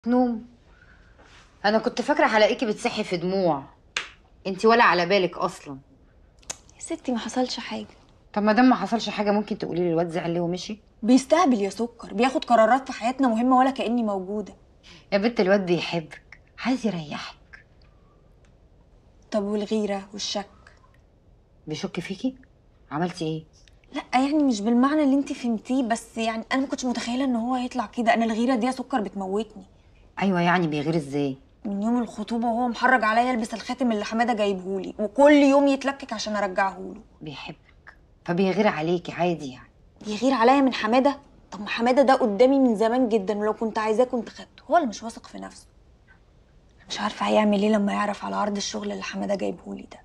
نوم انا كنت فاكره هلاقيكي بتصحي في دموع انتي ولا على بالك اصلا يا ستي ما حصلش حاجة طب ما دام ما حصلش حاجه ممكن تقولي لي الواد زعل ليه ومشي بيستهبل يا سكر بياخد قرارات في حياتنا مهمة ولا كأني موجودة يا بنت الواد بيحبك عايز يريحك طب والغيرة والشك بيشك فيكي عملتي ايه لا يعني مش بالمعنى اللي انت فهمتيه بس يعني انا ما كنتش متخيلة ان هو هيطلع كده انا الغيرة دي يا سكر بتموتني ايوه يعني بيغير ازاي من يوم الخطوبة وهو محرج عليا البس الخاتم اللي حمادة جايبهولي وكل يوم يتلكك عشان ارجعهوله بيحبك فبيغير عليكي عادي يعني بيغير عليا من حمادة طب ما حمادة ده قدامي من زمان جدا ولو كنت عايزاه كنت خدته هو اللي مش واثق في نفسه مش عارفة هيعمل ايه لما يعرف على عرض الشغل اللي حمادة جايبهولي ده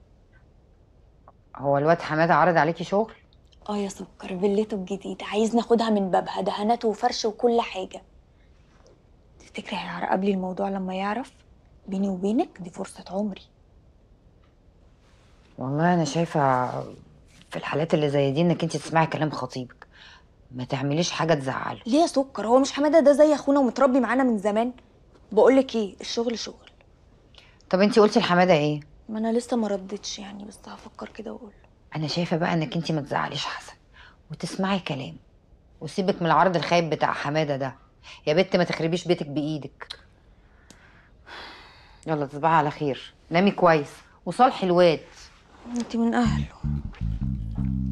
هو الواد حماده عرض عليكي شغل اه يا سكر فيلته الجديدة عايز ناخدها من بابها دهانات وفرش وكل حاجة تفتكري هيعرق لي الموضوع لما يعرف بيني وبينك دي فرصة عمري والله انا شايفه في الحالات اللي زي دي انك انت تسمعي كلام خطيبك ما تعمليش حاجه تزعله ليه يا سكر هو مش حمادة ده زي اخونا ومتربي معانا من زمان بقولك ايه الشغل شغل طب انت قلتي لحماده ايه ما انا لسه ما ردتش يعني بس هفكر كده واقول انا شايفه بقى انك انت ما تزعليش حسن وتسمعي كلام وسيبك من العرض الخايب بتاع حماده ده يا بنت ما تخربيش بيتك بايدك يلا تصبحي على خير نامي كويس وصالحي الواد انت من اهله